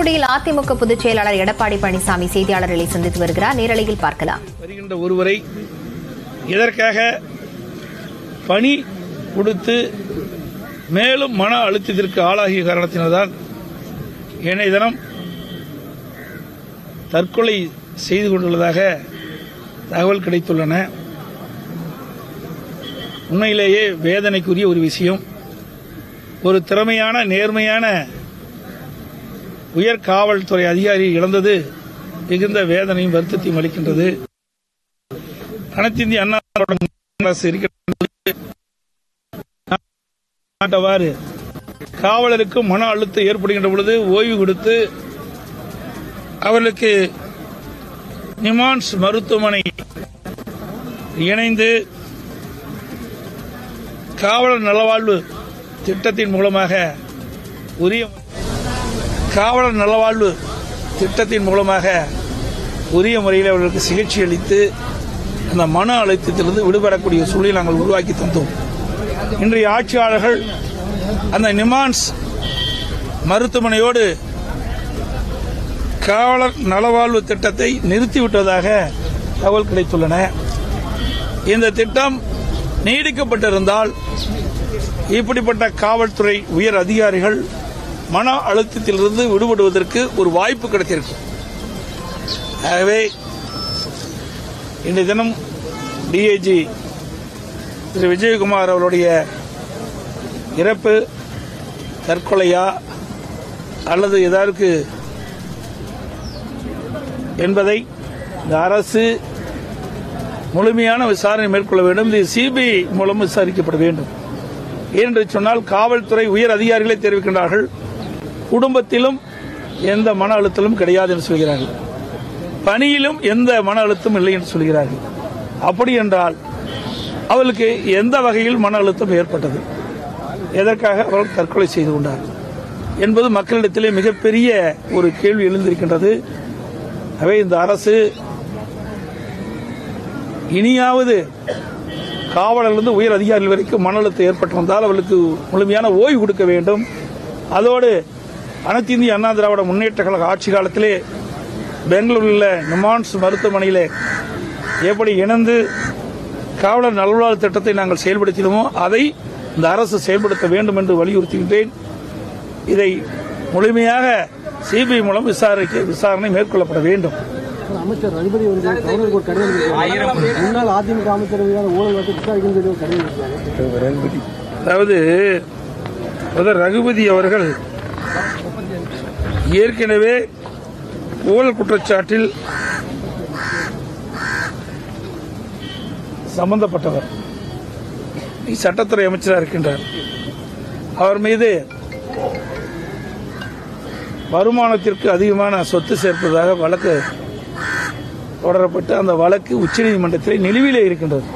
தூத்துக்குடியில் அதிமுக பொதுச் செயலாளர் எடப்பாடி பழனிசாமி செய்தியாளர்களை சந்தித்து வருகிறார் நேரலையில் பார்க்கலாம் வருகின்ற ஒருவரை எதற்காக பணி கொடுத்து மேலும் மன அழுத்தத்திற்கு ஆளாகிய காரணத்தினால்தான் இணைய தினம் தற்கொலை செய்து கொண்டுள்ளதாக தகவல் கிடைத்துள்ளன உண்மையிலேயே வேதனைக்குரிய ஒரு விஷயம் ஒரு திறமையான நேர்மையான உயர் காவல்துறை அதிகாரி இழந்தது மிகுந்த வேதனையும் வருத்தத்தையும் அளிக்கின்றது அனைத்து இந்திய அண்ணா திராவிட அரசு இருக்கிறது நாட்டவாறு காவலருக்கு மன அழுத்தம் ஏற்படுகின்ற பொழுது ஓய்வு கொடுத்து அவர்களுக்கு நிமான்ஸ் மருத்துவமனை இணைந்து காவலர் நலவாழ்வு திட்டத்தின் மூலமாக உரிய காவலர் நலவாழ்வு திட்டத்தின் மூலமாக உரிய முறையில் அவர்களுக்கு சிகிச்சை அளித்து அந்த மன அழுத்தத்திலிருந்து விடுபடக்கூடிய சூழலை நாங்கள் உருவாக்கி தந்தோம் இன்றைய ஆட்சியாளர்கள் அந்த நிமான்ஸ் மருத்துவமனையோடு காவலர் நலவாழ்வு திட்டத்தை நிறுத்திவிட்டதாக தகவல் கிடைத்துள்ளன இந்த திட்டம் நீடிக்கப்பட்டிருந்தால் இப்படிப்பட்ட காவல்துறை உயர் அதிகாரிகள் மன அழுத்தத்திலிருந்து விடுபடுவதற்கு ஒரு வாய்ப்பு கிடைத்திருக்கும் ஆகவே இன்றைய தினம் டிஐஜி திரு விஜயகுமார் அவருடைய இறப்பு தற்கொலையா அல்லது எதற்கு என்பதை இந்த அரசு முழுமையான விசாரணை மேற்கொள்ள வேண்டும் இது சிபிஐ மூலம் விசாரிக்கப்பட வேண்டும் ஏனென்று சொன்னால் காவல்துறை உயர் அதிகாரிகளே தெரிவிக்கின்றார்கள் குடும்பத்திலும் எந்த மன அழுத்தமும் கிடையாது என்று சொல்கிறார்கள் பணியிலும் எந்த மன அழுத்தம் இல்லை என்று சொல்கிறார்கள் அப்படி என்றால் அவளுக்கு எந்த வகையில் மன அழுத்தம் ஏற்பட்டது எதற்காக அவர்கள் தற்கொலை செய்து கொண்டார் என்பது மக்களிடத்திலே மிகப்பெரிய ஒரு கேள்வி எழுந்திருக்கின்றது அவை இந்த அரசு இனியாவது காவலர்லேருந்து உயர் அதிகாரிகள் வரைக்கும் மன அழுத்தம் ஏற்பட்டிருந்தால் அவர்களுக்கு முழுமையான ஓய்வு கொடுக்க வேண்டும் அதோடு அனைத்து இந்திய அண்ணா திராவிட முன்னேற்ற கழக ஆட்சி காலத்திலே பெங்களூரில் நிமான்ஸ் மருத்துவமனையிலே எப்படி இணைந்து காவலர் நல்வாழ்வு திட்டத்தை நாங்கள் செயல்படுத்தினோமோ அதை இந்த அரசு செயல்படுத்த வேண்டும் என்று வலியுறுத்துகின்றேன் இதை முழுமையாக சிபிஐ மூலம் விசாரிக்க விசாரணை மேற்கொள்ளப்பட வேண்டும் அமைச்சர் ரகுபதி வந்து கவர்னருக்கு ஒரு கடிதம் எழுதியிருக்காங்க. முன்னாள் அதிமுக அமைச்சர் மீதான ஊழல் வந்து விசாரிக்கணும்னு சொல்லி ஒரு கடிதம் எழுதியிருக்காங்க. அதாவது பிரதர் ரகுபதி அவர்கள் ஏற்கனவே ஊழல் குற்றச்சாட்டில் சம்பந்தப்பட்டவர் சட்டத்துறை அமைச்சராக இருக்கின்றார் அவர் மீது வருமானத்திற்கு அதிகமான சொத்து சேர்ப்பதாக வழக்கு தொடரப்பட்டு அந்த வழக்கு உச்சநீதிமன்றத்தில் நிலுவையிலே இருக்கின்றது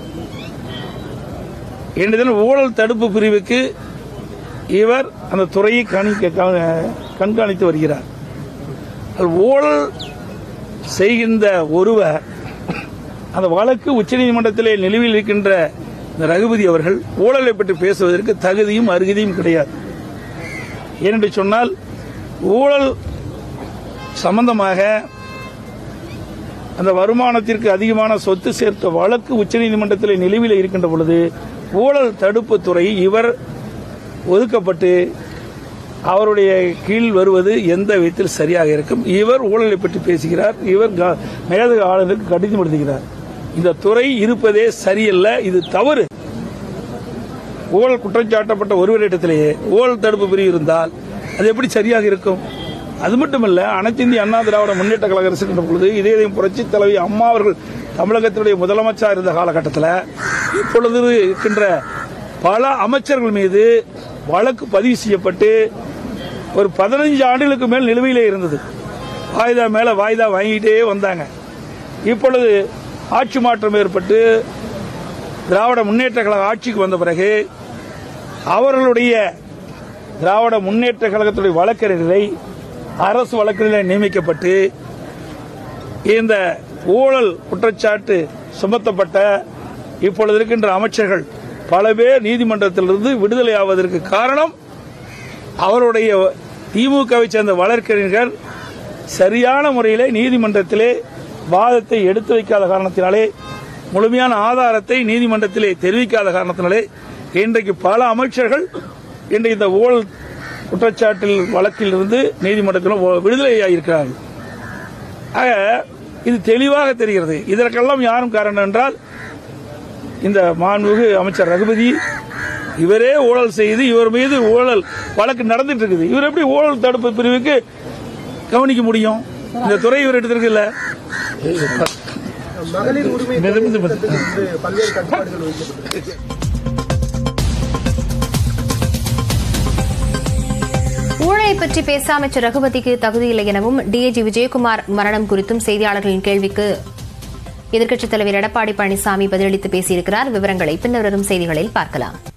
இன்று தினம் ஊழல் தடுப்பு பிரிவுக்கு இவர் அந்த துறையை கணிக்க க- கண்காணித்து வருகிறார் அது ஊழல் செய்கின்ற ஒருவர் அந்த வழக்கு உச்சநீதிமன்றத்திலே நிலுவையில் இருக்கின்ற இந்த ரகுபதி அவர்கள் ஊழலை பற்றி பேசுவதற்கு தகுதியும் அருகதையும் கிடையாது ஏனென்று சொன்னால் ஊழல் சம்பந்தமாக அந்த வருமானத்திற்கு அதிகமான சொத்து சேர்த்த வழக்கு உச்சநீதிமன்றத்தில் நிலுவையில் இருக்கின்ற பொழுது ஊழல் தடுப்பு துறை இவர் ஒதுக்கப்பட்டு அவருடைய கீழ் வருவது எந்த விதத்தில் சரியாக இருக்கும் இவர் ஊழலை பற்றி பேசுகிறார் இவர் க- மேதக ஆளுநருக்கு கடிதம் எழுதுகிறார் இந்த துறை இருப்பதே சரியல்ல இது தவறு ஊழல் குற்றஞ்சாட்டப்பட்ட ஒருவரிடத்திலேயே ஊழல் தடுப்பு பிரிவு இருந்தால் அது எப்படி சரியாக இருக்கும் அது மட்டுமல்ல அனைத்து இந்திய அண்ணா திராவிட முன்னேற்ற கழக அரசு இருக்கின்ற பொழுது இதே புரட்சி தலைவி அம்மா அவர்கள் தமிழகத்தினுடைய முதலமைச்சர் இருந்த காலகட்டத்தில் இப்பொழுது இருக்கின்ற பல அமைச்சர்கள் மீது வழக்கு பதிவு செய்யப்பட்டு ஒரு பதினஞ்சு ஆண்டுகளுக்கு மேல் நிலுவையிலே இருந்தது வாய்தா மேல வாய்தா வாங்கிட்டே வந்தாங்க இப்பொழுது ஆட்சி மாற்றம் ஏற்பட்டு திராவிட முன்னேற்ற கழக ஆட்சிக்கு வந்த பிறகு அவர்களுடைய திராவிட முன்னேற்ற கழகத்துடைய வழக்கறிஞரை அரசு வழக்கறிஞர் நியமிக்கப்பட்டு இந்த ஊழல் குற்றச்சாட்டு சுமத்தப்பட்ட இப்பொழுது இருக்கின்ற அமைச்சர்கள் பல பேர் நீதிமன்றத்திலிருந்து விடுதலை ஆவதற்கு காரணம் அவருடைய திமுகவை சேர்ந்த வழக்கறிஞர்கள் சரியான முறையிலே நீதிமன்றத்திலே வாதத்தை எடுத்து வைக்காத காரணத்தினாலே முழுமையான ஆதாரத்தை நீதிமன்றத்திலே தெரிவிக்காத காரணத்தினாலே இன்றைக்கு பல அமைச்சர்கள் இன்று இந்த ஊழல் குற்றச்சாட்டில் வழக்கில் இருந்து நீதிமன்றத்தில் விடுதலையாயிருக்கிறார்கள் ஆக இது தெளிவாக தெரிகிறது இதற்கெல்லாம் யாரும் காரணம் என்றால் இந்த மாண்புமிகு அமைச்சர் ரகுபதி இவரே ஊழல் செய்து இவர் மீது ஊழல் வழக்கு நடந்துட்டு இருக்குது இவர் எப்படி ஊழல் தடுப்பு பிரிவுக்கு கவனிக்க முடியும் இந்த துறை இவர் எடுத்திருக்குல்ல மகளிர் உரிமை பல்வேறு கட்டுப்பாடுகள் வைக்கப்பட்டிருக்கு ஊழலை பற்றி பேச அமைச்சர் ரகுபதிக்கு தகுதியில்லை எனவும் டிஐஜி விஜயகுமார் மரணம் குறித்தும் செய்தியாளர்களின் கேள்விக்கு எதிர்க்கட்சித் தலைவர் எடப்பாடி பழனிசாமி பதிலளித்து பேசியிருக்கிறார் விவரங்களை பின்னர் வரும் செய்திகளில் பார்க்கலாம்